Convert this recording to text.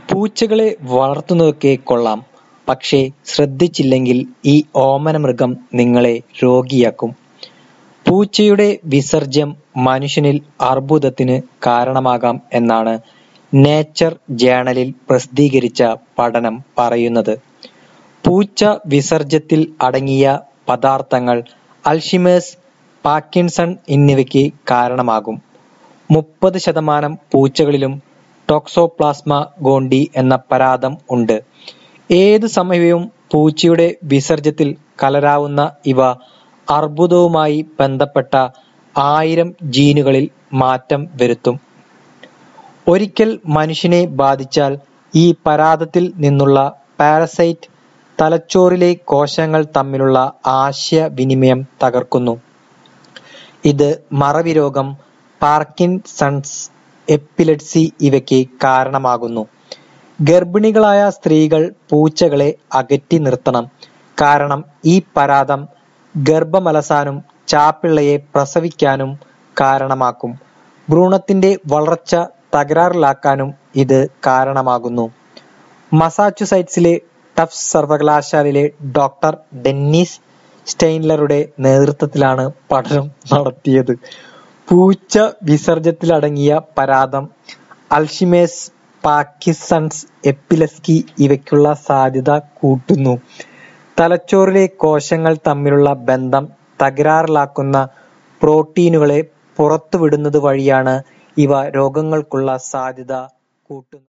പൂച്ചകളെ വളർത്തുന്നതൊക്കെ കൊള്ളാം. പക്ഷേ ശ്രദ്ധിച്ചില്ലെങ്കിൽ ഈ ഓമനമൃഗം നിങ്ങളെ രോഗിയാക്കും. പൂച്ചയുടെ വിസർജ്യം മനുഷ്യനിൽ അർബുദത്തിന് കാരണമാകാം എന്നാണ് നേച്ചർ ജേണലിൽ പ്രസിദ്ധീകരിച്ച പഠനം പറയുന്നത്. പൂച്ച വിസർജ്യത്തിൽ അടങ്ങിയ പദാർഥങ്ങൾ അൽഷിമേഴ്സ്, പാർക്കിൻസൺ എന്നിവയ്ക്ക് കാരണമാകും. മുപ്പത് ശതമാനം പൂച്ചകളിലും ടോക്സോപ്ലാസ്മ ഗോണ്ടി എന്ന പരാദം ഉണ്ട്. ഏതു സമയവും പൂച്ചയുടെ വിസർജ്യത്തിൽ കലരാവുന്ന ഇവ അർബുദവുമായി ബന്ധപ്പെട്ട ആയിരം ജീനുകളിൽ മാറ്റം വരുത്തും. ഒരിക്കൽ മനുഷ്യനെ ബാധിച്ചാൽ ഈ പരാദത്തിൽ നിന്നുള്ള പാരസൈറ്റ് തലച്ചോറിലെ കോശങ്ങൾ തമ്മിലുള്ള ആശയവിനിമയം തകർക്കുന്നു. ഇത് മറവിരോഗം, പാർക്കിൻസൺസ്, എപ്പിലെപ്സി ഇവയ്ക്ക് കാരണമാകുന്നു. ഗർഭിണികളായ സ്ത്രീകൾ പൂച്ചകളെ അകറ്റി നിർത്തണം. കാരണം ഈ പരാദം ഗർഭമലസാനും ചാപിള്ളയെ പ്രസവിക്കാനും കാരണമാക്കും. ഭ്രൂണത്തിന്റെ വളർച്ച തകരാറിലാക്കാനും ഇത് കാരണമാകുന്നു. മസാച്ചുസെറ്റ്സിലെ ടഫ്റ്റ്സ് സർവകലാശാലയിലെ ഡോക്ടർ ഡെന്നിസ് സ്റ്റെയ്ൻലറുടെ നേതൃത്വത്തിലാണ് പഠനം നടത്തിയത്. പൂച്ച വിസർജ്യത്തിലടങ്ങിയ പരാദം അൽഷിമേഴ്സ്, പാർക്കിൻസൺസ്, എപ്പിലെപ്സി ഇവയ്ക്കുള്ള സാധ്യത കൂട്ടുന്നു. തലച്ചോറിലെ കോശങ്ങൾ തമ്മിലുള്ള ബന്ധം തകരാറിലാക്കുന്ന പ്രോട്ടീനുകളെ പുറത്തുവിടുന്നത് വഴിയാണ് ഇവ രോഗങ്ങൾക്കുള്ള സാധ്യത കൂട്ടുന്നത്.